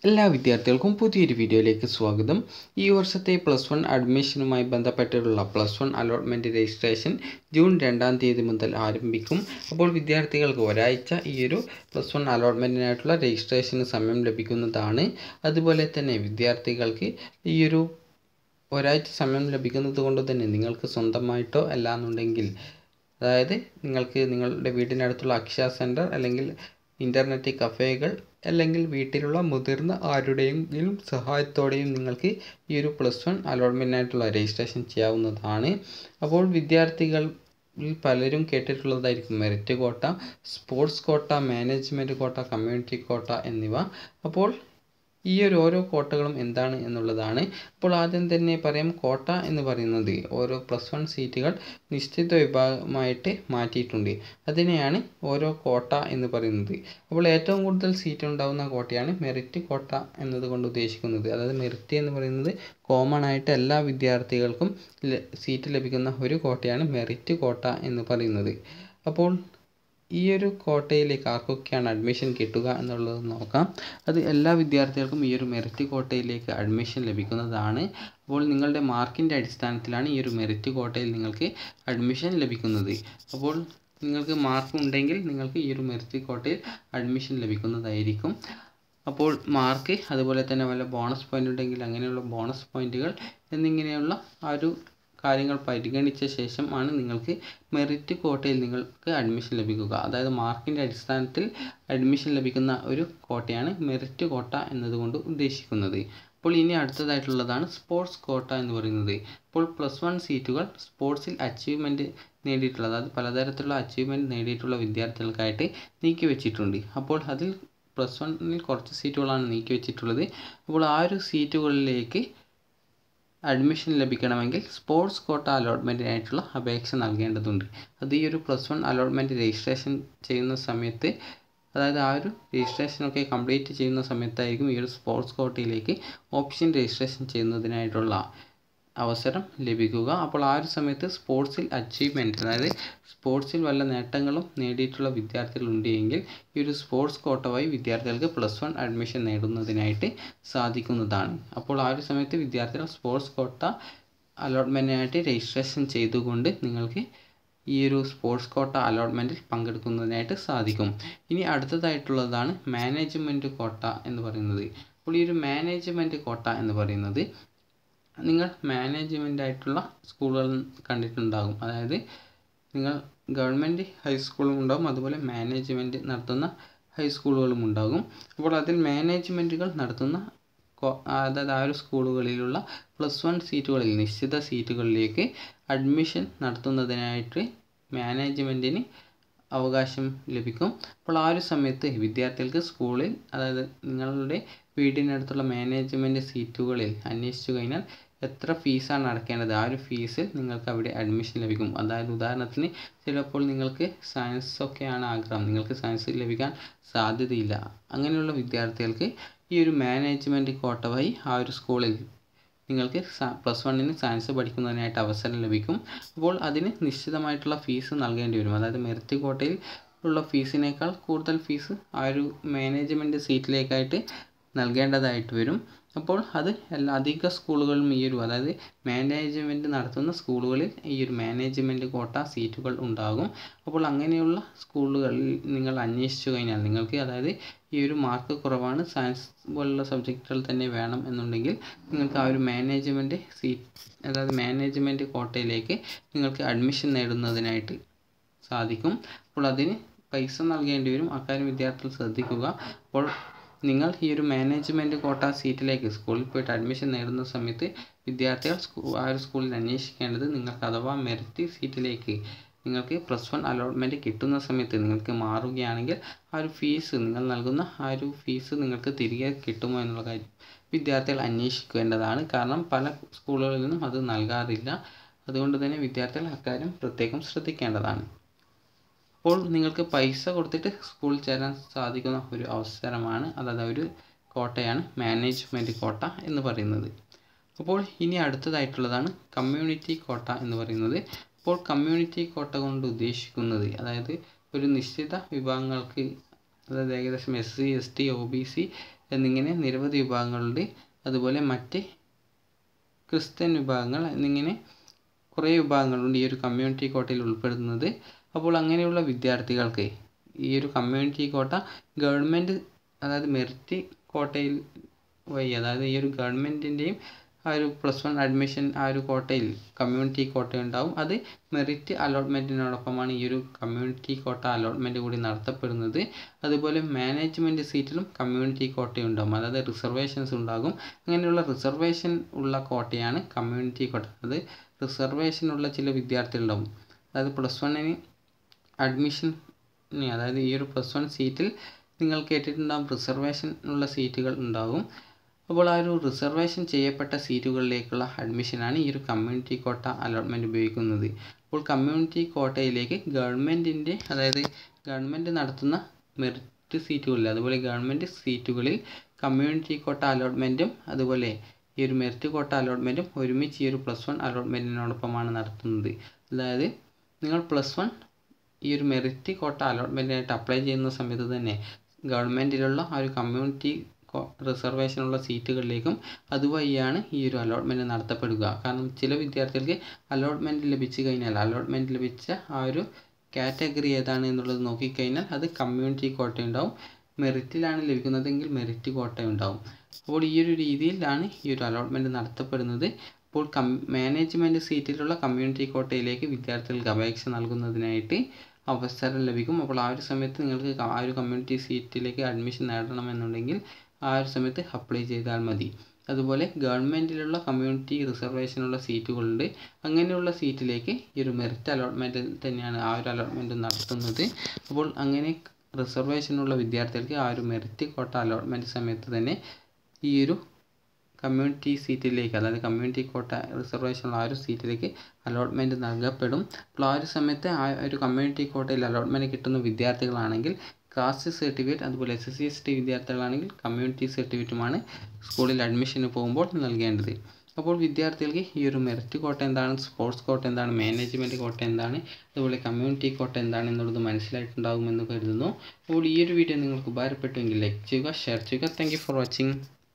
എല്ലാ വിദ്യാർത്ഥികൾക്കും പുതിയൊരു വീഡിയോയിലേക്ക് സ്വാഗതം ഈ വർഷത്തെ പ്ലസ് വൺ അഡ്മിഷനുമായി ബന്ധപ്പെട്ടിട്ടുള്ള plus one allotment registration June രണ്ടാം തീയതി മുതൽ ആരംഭിക്കും അപ്പോൾ വിദ്യാർത്ഥികൾക്ക് ഒരാഴ്ച ഈ ഒരു പ്ലസ് വൺ അലോട്ട്മെൻറ്റിനായിട്ടുള്ള രജിസ്ട്രേഷന് സമയം ലഭിക്കുന്നതാണ് അതുപോലെ തന്നെ വിദ്യാർത്ഥികൾക്ക് ഈ ഒരു ഒരാഴ്ച സമയം ലഭിക്കുന്നത് കൊണ്ട് തന്നെ നിങ്ങൾക്ക് സ്വന്തമായിട്ടോ അല്ലാന്നുണ്ടെങ്കിൽ അതായത് നിങ്ങൾക്ക് നിങ്ങളുടെ വീടിനടുത്തുള്ള അക്ഷയ സെൻറ്റർ അല്ലെങ്കിൽ ഇൻ്റർനെറ്റ് കഫേകൾ അല്ലെങ്കിൽ വീട്ടിലുള്ള മുതിർന്ന ആരുടെയെങ്കിലും സഹായത്തോടെയും നിങ്ങൾക്ക് ഈ ഒരു പ്ലസ് വൺ അലോട്ട്മെൻറ്റിനായിട്ടുള്ള രജിസ്ട്രേഷൻ ചെയ്യാവുന്നതാണ് അപ്പോൾ വിദ്യാർത്ഥികൾ പലരും കേട്ടിട്ടുള്ളതായിരിക്കും merit quota sports quota management quota community quota എന്നിവ അപ്പോൾ ഈ ഒരു ഓരോ കോട്ടകളും എന്താണ് എന്നുള്ളതാണ് അപ്പോൾ ആദ്യം തന്നെ പറയാം കോട്ട എന്ന് പറയുന്നത് ഓരോ പ്ലസ് വൺ സീറ്റുകൾ നിശ്ചിത വിഭാഗമായിട്ട് മാറ്റിയിട്ടുണ്ട് അതിനെയാണ് ഓരോ കോട്ട എന്ന് പറയുന്നത് അപ്പോൾ ഏറ്റവും കൂടുതൽ സീറ്റ് ഉണ്ടാകുന്ന കോട്ടയാണ് മെറിറ്റ് കോട്ട എന്നതുകൊണ്ട് ഉദ്ദേശിക്കുന്നത് അതായത് മെറിറ്റ് എന്ന് പറയുന്നത് കോമൺ ആയിട്ട് എല്ലാ വിദ്യാർത്ഥികൾക്കും സീറ്റ് ലഭിക്കുന്ന ഒരു കോട്ടയാണ് മെറിറ്റ് കോട്ട എന്ന് പറയുന്നത് അപ്പോൾ ഈ ഒരു കോട്ടയിലേക്ക് ആർക്കൊക്കെയാണ് അഡ്മിഷൻ കിട്ടുക എന്നുള്ളത് നോക്കാം അത് എല്ലാ വിദ്യാർത്ഥികൾക്കും ഈ ഒരു മെറിറ്റ് കോട്ടയിലേക്ക് അഡ്മിഷൻ ലഭിക്കുന്നതാണ് അപ്പോൾ നിങ്ങളുടെ മാർക്കിൻ്റെ അടിസ്ഥാനത്തിലാണ് ഈ ഒരു മെറിറ്റ് കോട്ടയിൽ നിങ്ങൾക്ക് അഡ്മിഷൻ ലഭിക്കുന്നത് അപ്പോൾ നിങ്ങൾക്ക് മാർക്ക് ഉണ്ടെങ്കിൽ നിങ്ങൾക്ക് ഈ ഒരു മെറിറ്റ് കോട്ടയിൽ അഡ്മിഷൻ ലഭിക്കുന്നതായിരിക്കും അപ്പോൾ മാർക്ക് അതുപോലെ തന്നെ വല്ല ബോണസ് പോയിൻ്റ് ഉണ്ടെങ്കിൽ അങ്ങനെയുള്ള ബോണസ് പോയിൻറ്റുകൾ എന്നിങ്ങനെയുള്ള ആ ഒരു കാര്യങ്ങൾ പരിഗണിച്ച ശേഷം ആണ് നിങ്ങൾക്ക് മെറിറ്റ് കോട്ടയിൽ നിങ്ങൾക്ക് അഡ്മിഷൻ ലഭിക്കുക അതായത് മാർക്കിൻ്റെ അടിസ്ഥാനത്തിൽ അഡ്മിഷൻ ലഭിക്കുന്ന ഒരു കോട്ടയാണ് മെറിറ്റ് കോട്ട എന്നതുകൊണ്ട് ഉദ്ദേശിക്കുന്നത് അപ്പോൾ ഇനി അടുത്തതായിട്ടുള്ളതാണ് സ്പോർട്സ് കോട്ട എന്ന് പറയുന്നത് അപ്പോൾ പ്ലസ് വൺ സീറ്റുകൾ സ്പോർട്സിൽ അച്ചീവ്മെൻറ്റ് നേടിയിട്ടുള്ള അതായത് പലതരത്തിലുള്ള അച്ചീവ്മെൻറ്റ് നേടിയിട്ടുള്ള വിദ്യാർത്ഥികൾക്കായിട്ട് നീക്കി വെച്ചിട്ടുണ്ട് അപ്പോൾ അതിൽ പ്ലസ് വണ്ണിൽ കുറച്ച് സീറ്റുകളാണ് നീക്കി വെച്ചിട്ടുള്ളത് അപ്പോൾ ആ ഒരു സീറ്റുകളിലേക്ക് അഡ്മിഷൻ ലഭിക്കണമെങ്കിൽ സ്പോർട്സ് കോട്ട അലോട്ട്മെൻറ്റിനായിട്ടുള്ള അപേക്ഷ നൽകേണ്ടതുണ്ട് അത് ഈ ഒരു പ്ലസ് വൺ അലോട്ട്മെൻറ്റ് രജിസ്ട്രേഷൻ ചെയ്യുന്ന സമയത്ത് അതായത് ആ ഒരു രജിസ്ട്രേഷനൊക്കെ കംപ്ലീറ്റ് ചെയ്യുന്ന സമയത്തായിരിക്കും ഈ ഒരു സ്പോർട്സ് കോട്ടയിലേക്ക് ഓപ്ഷൻ രജിസ്ട്രേഷൻ ചെയ്യുന്നതിനായിട്ടുള്ള അവസരം ലഭിക്കുക അപ്പോൾ ആ ഒരു സമയത്ത് സ്പോർട്സിൽ അച്ചീവ്മെൻറ്റ് അതായത് സ്പോർട്സിൽ വല്ല നേട്ടങ്ങളും നേടിയിട്ടുള്ള വിദ്യാർത്ഥികളുണ്ട് എങ്കിൽ ഈ ഒരു സ്പോർട്സ് കോട്ട വഴി വിദ്യാർത്ഥികൾക്ക് പ്ലസ് വൺ അഡ്മിഷൻ നേടുന്നതിനായിട്ട് സാധിക്കുന്നതാണ് അപ്പോൾ ആ ഒരു സമയത്ത് വിദ്യാർത്ഥികൾ സ്പോർട്സ് കോട്ട അലോട്ട്മെൻറ്റിനായിട്ട് രജിസ്ട്രേഷൻ ചെയ്തുകൊണ്ട് നിങ്ങൾക്ക് ഈ ഒരു സ്പോർട്സ് കോട്ട അലോട്ട്മെൻറ്റിൽ പങ്കെടുക്കുന്നതിനായിട്ട് സാധിക്കും ഇനി അടുത്തതായിട്ടുള്ളതാണ് മാനേജ്മെൻറ്റ് കോട്ട എന്ന് പറയുന്നത് അപ്പോൾ ഈ ഒരു മാനേജ്മെൻറ്റ് കോട്ട എന്ന് പറയുന്നത് നിങ്ങൾ മാനേജ്മെൻ്റ് ആയിട്ടുള്ള സ്കൂളുകൾ കണ്ടിട്ടുണ്ടാകും അതായത് നിങ്ങൾ ഗവൺമെൻറ് ഹൈസ്കൂളും ഉണ്ടാകും അതുപോലെ മാനേജ്മെൻറ്റ് നടത്തുന്ന ഹൈസ്കൂളുകളും ഉണ്ടാകും അപ്പോൾ അതിൽ മാനേജ്മെൻറ്റുകൾ നടത്തുന്ന അതായത് ആ ഒരു സ്കൂളുകളിലുള്ള പ്ലസ് വൺ സീറ്റുകളിൽ നിശ്ചിത സീറ്റുകളിലേക്ക് അഡ്മിഷൻ നടത്തുന്നതിനായിട്ട് മാനേജ്മെൻറ്റിന് അവകാശം ലഭിക്കും അപ്പോൾ ആ ഒരു സമയത്ത് വിദ്യാർത്ഥികൾക്ക് സ്കൂളിൽ അതായത് നിങ്ങളുടെ വീടിനടുത്തുള്ള മാനേജ്മെൻറ്റ് സീറ്റുകളിൽ അന്വേഷിച്ചു കഴിഞ്ഞാൽ എത്ര ഫീസാണ് അടയ്ക്കേണ്ടത് ആ ഒരു ഫീസിൽ നിങ്ങൾക്ക് അവിടെ അഡ്മിഷൻ ലഭിക്കും അതായത് ഉദാഹരണത്തിന് ചിലപ്പോൾ നിങ്ങൾക്ക് സയൻസ് ഒക്കെയാണ് ആഗ്രഹം നിങ്ങൾക്ക് സയൻസ് ലഭിക്കാൻ സാധ്യതയില്ല അങ്ങനെയുള്ള വിദ്യാർത്ഥികൾക്ക് ഈ ഒരു മാനേജ്മെൻറ്റ് കോട്ട വഴി ആ ഒരു സ്കൂളിൽ നിങ്ങൾക്ക് പ്ലസ് വണ്ണിന് സയൻസ് പഠിക്കുന്നതിനായിട്ട് അവസരം ലഭിക്കും അപ്പോൾ അതിന് നിശ്ചിതമായിട്ടുള്ള ഫീസ് നൽകേണ്ടി വരും അതായത് മെറിറ്റ് കോട്ടയിൽ ഉള്ള ഫീസിനേക്കാൾ കൂടുതൽ ഫീസ് ആ ഒരു മാനേജ്മെൻറ്റ് സീറ്റിലേക്കായിട്ട് നൽകേണ്ടതായിട്ട് വരും അപ്പോൾ അത് എല്ലാ അധിക സ്കൂളുകളിലും ഈ ഒരു അതായത് മാനേജ്മെൻറ്റ് നടത്തുന്ന സ്കൂളുകളിൽ ഈ ഒരു മാനേജ്മെൻറ്റ് കോട്ട സീറ്റുകൾ ഉണ്ടാകും അപ്പോൾ അങ്ങനെയുള്ള സ്കൂളുകളിൽ നിങ്ങൾ അന്വേഷിച്ചു കഴിഞ്ഞാൽ നിങ്ങൾക്ക് അതായത് ഈ ഒരു മാർക്ക് കുറവാണ് സയൻസ് പോലുള്ള സബ്ജക്റ്റുകൾ തന്നെ വേണം എന്നുണ്ടെങ്കിൽ നിങ്ങൾക്ക് ആ ഒരു മാനേജ്മെൻറ്റ് സീറ്റ് അതായത് മാനേജ്മെൻറ്റ് കോട്ടയിലേക്ക് നിങ്ങൾക്ക് അഡ്മിഷൻ നേടുന്നതിനായിട്ട് സാധിക്കും അപ്പോൾ അതിന് പൈസ നൽകേണ്ടി വരും അക്കാര്യം വിദ്യാർത്ഥികൾ ശ്രദ്ധിക്കുക അപ്പോൾ നിങ്ങൾ ഈ ഒരു മാനേജ്മെൻറ്റ് കോട്ട സീറ്റിലേക്ക് സ്കൂളിൽ പോയിട്ട് അഡ്മിഷൻ നേടുന്ന സമയത്ത് വിദ്യാർത്ഥികൾ ആ ഒരു സ്കൂളിൽ അന്വേഷിക്കേണ്ടത് നിങ്ങൾക്ക് അഥവാ മെറിറ്റ് സീറ്റിലേക്ക് നിങ്ങൾക്ക് പ്ലസ് വൺ അലോട്ട്മെൻറ്റ് കിട്ടുന്ന സമയത്ത് നിങ്ങൾക്ക് മാറുകയാണെങ്കിൽ ആ ഒരു ഫീസ് നിങ്ങൾ നൽകുന്ന ആ ഒരു ഫീസ് നിങ്ങൾക്ക് തിരികെ കിട്ടുമോ എന്നുള്ള കാര്യം വിദ്യാർത്ഥികൾ അന്വേഷിക്കേണ്ടതാണ് കാരണം പല സ്കൂളുകളിൽ നിന്നും അത് നൽകാറില്ല അതുകൊണ്ട് തന്നെ വിദ്യാർത്ഥികൾ അക്കാര്യം പ്രത്യേകം ശ്രദ്ധിക്കേണ്ടതാണ് അപ്പോൾ നിങ്ങൾക്ക് പൈസ കൊടുത്തിട്ട് സ്കൂളിൽ ചേരാൻ സാധിക്കുന്ന ഒരു അവസരമാണ് അതായത് ഒരു കോട്ടയാണ് മാനേജ്മെൻറ്റ് കോട്ട എന്ന് പറയുന്നത് അപ്പോൾ ഇനി അടുത്തതായിട്ടുള്ളതാണ് കമ്മ്യൂണിറ്റി കോട്ട എന്ന് പറയുന്നത് അപ്പോൾ കമ്മ്യൂണിറ്റി കോട്ട കൊണ്ട് ഉദ്ദേശിക്കുന്നത് അതായത് ഒരു നിശ്ചിത വിഭാഗങ്ങൾക്ക് അതായത് ഏകദേശം S C S T O B C എന്നിങ്ങനെ നിരവധി വിഭാഗങ്ങളുണ്ട് അതുപോലെ മറ്റ് ക്രിസ്ത്യൻ വിഭാഗങ്ങൾ എന്നിങ്ങനെ കുറേ വിഭാഗങ്ങളുണ്ട് ഈ ഒരു കമ്മ്യൂണിറ്റി കോട്ടയിൽ ഉൾപ്പെടുന്നത് അപ്പോൾ അങ്ങനെയുള്ള വിദ്യാർത്ഥികൾക്ക് ഈ ഒരു കമ്മ്യൂണിറ്റി കോട്ട ഗവൺമെൻറ് അതായത് മെറിറ്റ് കോട്ടയിൽ വഴി അതായത് ഈ ഒരു ഗവൺമെൻറ്റിൻ്റെയും ആ ഒരു പ്ലസ് വൺ അഡ്മിഷൻ ആ ഒരു കോട്ടയിൽ കമ്മ്യൂണിറ്റി കോട്ട ഉണ്ടാവും അത് മെറിറ്റ് അലോട്ട്മെൻറ്റിനോടൊപ്പമാണ് ഈ ഒരു കമ്മ്യൂണിറ്റി കോട്ട അലോട്ട്മെൻറ്റ് കൂടി നടത്തപ്പെടുന്നത് അതുപോലെ മാനേജ്മെൻറ്റ് സീറ്റിലും കമ്മ്യൂണിറ്റി കോട്ട ഉണ്ടാകും അതായത് റിസർവേഷൻസ് ഉണ്ടാകും അങ്ങനെയുള്ള റിസർവേഷൻ ഉള്ള കോട്ടയാണ് കമ്മ്യൂണിറ്റി കോട്ട അത് റിസർവേഷൻ ഉള്ള ചില വിദ്യാർത്ഥികളുണ്ടാവും അതായത് പ്ലസ് വണ്ണിന് അഡ്മിഷൻ അതായത് ഈ ഒരു പ്ലസ് വൺ സീറ്റിൽ നിങ്ങൾ കേട്ടിട്ടുണ്ടാകും റിസർവേഷൻ ഉള്ള സീറ്റുകൾ ഉണ്ടാകും അപ്പോൾ ആ ഒരു റിസർവേഷൻ ചെയ്യപ്പെട്ട സീറ്റുകളിലേക്കുള്ള അഡ്മിഷനാണ് ഈ ഒരു കമ്മ്യൂണിറ്റി കോട്ട അലോട്ട്മെൻറ്റ് ഉപയോഗിക്കുന്നത് അപ്പോൾ കമ്മ്യൂണിറ്റി കോട്ടയിലേക്ക് ഗവൺമെൻറ്റിൻ്റെ അതായത് ഗവൺമെൻറ് നടത്തുന്ന മെറിറ്റ് സീറ്റുകളിൽ അതുപോലെ ഗവൺമെൻറ് സീറ്റുകളിൽ കമ്മ്യൂണിറ്റി കോട്ട അലോട്ട്മെൻറ്റും അതുപോലെ ഈ ഒരു മെറിറ്റ് കോട്ട അലോട്ട്മെൻറ്റും ഒരുമിച്ച് ഈ ഒരു പ്ലസ് വൺ അലോട്ട്മെൻറ്റിനോടൊപ്പമാണ് നടത്തുന്നത് അതായത് നിങ്ങൾ പ്ലസ് വൺ ഈ ഒരു മെറിറ്റ് കോട്ട അലോട്ട്മെൻറ്റിനായിട്ട് അപ്ലൈ ചെയ്യുന്ന സമയത്ത് തന്നെ ഗവൺമെൻറ്റിലുള്ള ആ ഒരു കമ്മ്യൂണിറ്റി റിസർവേഷനുള്ള സീറ്റുകളിലേക്കും അതുവഴിയാണ് ഈ ഒരു അലോട്ട്മെൻറ്റ് നടത്തപ്പെടുക കാരണം ചില വിദ്യാർത്ഥികൾക്ക് അലോട്ട്മെൻറ്റ് ലഭിച്ചു കഴിഞ്ഞാൽ അലോട്ട്മെൻറ്റ് ലഭിച്ച ആ ഒരു കാറ്റഗറി ഏതാണ് എന്നുള്ളത് നോക്കിക്കഴിഞ്ഞാൽ അത് കമ്മ്യൂണിറ്റി കോട്ട ഉണ്ടാവും മെറിറ്റിലാണ് ലഭിക്കുന്നതെങ്കിൽ മെറിറ്റ് കോട്ട ഉണ്ടാവും അപ്പോൾ ഈ ഒരു രീതിയിലാണ് ഈ ഒരു അലോട്ട്മെൻറ്റ് നടത്തപ്പെടുന്നത് അപ്പോൾ കം മാനേജ്മെൻറ്റ് സീറ്റിലുള്ള കമ്മ്യൂണിറ്റി കോട്ടയിലേക്ക് വിദ്യാർത്ഥികൾക്ക് അപേക്ഷ നൽകുന്നതിനായിട്ട് അവസരം ലഭിക്കും അപ്പോൾ ആ ഒരു സമയത്ത് നിങ്ങൾക്ക് ആ ഒരു കമ്മ്യൂണിറ്റി സീറ്റിലേക്ക് അഡ്മിഷൻ നേടണമെന്നുണ്ടെങ്കിൽ ആ ഒരു സമയത്ത് അപ്ലൈ ചെയ്താൽ മതി അതുപോലെ ഗവൺമെൻറ്റിലുള്ള കമ്മ്യൂണിറ്റി റിസർവേഷനുള്ള സീറ്റുകളുണ്ട് അങ്ങനെയുള്ള സീറ്റിലേക്ക് ഈ ഒരു മെറിറ്റ് അലോട്ട്മെൻറ്റിൽ തന്നെയാണ് ആ ഒരു അലോട്ട്മെൻറ്റ് നടത്തുന്നത് അപ്പോൾ അങ്ങനെ റിസർവേഷനുള്ള വിദ്യാർത്ഥികൾക്ക് ആ ഒരു മെറിറ്റ് കോട്ട അലോട്ട്മെൻറ്റ് സമയത്ത് തന്നെ ഈ ഒരു കമ്മ്യൂണിറ്റി സീറ്റിലേക്ക് അതായത് കമ്മ്യൂണിറ്റി കോട്ട റിസർവേഷനുള്ള ആ ഒരു സീറ്റിലേക്ക് അലോട്ട്മെൻറ്റ് നൽകപ്പെടും അപ്പോൾ ആ ഒരു സമയത്ത് ആ ഒരു കമ്മ്യൂണിറ്റി കോട്ടയിൽ അലോട്ട്മെൻറ്റ് കിട്ടുന്ന വിദ്യാർത്ഥികളാണെങ്കിൽ കാസ്റ്റ് സർട്ടിഫിക്കറ്റ് അതുപോലെ S S C S T വിദ്യാർത്ഥികളാണെങ്കിൽ കമ്മ്യൂണിറ്റി സർട്ടിഫിക്കറ്റുമാണ് സ്കൂളിൽ അഡ്മിഷന് പോകുമ്പോൾ നൽകേണ്ടത് അപ്പോൾ വിദ്യാർത്ഥികൾക്ക് ഈ ഒരു മെറിറ്റ് കോട്ട എന്താണ് സ്പോർട്സ് കോട്ട എന്താണ് മാനേജ്മെൻറ്റ് കോട്ട എന്താണ് അതുപോലെ കമ്മ്യൂണിറ്റി കോട്ട എന്താണ് എന്നുള്ളത് മനസ്സിലായിട്ടുണ്ടാകുമെന്ന് കരുതുന്നു അപ്പോൾ ഈ ഒരു വീഡിയോ നിങ്ങൾക്ക് ഉപകാരപ്പെട്ടുവെങ്കിൽ ലൈക്ക് ചെയ്യുക ഷെയർ ചെയ്യുക താങ്ക് ഫോർ വാച്ചിങ്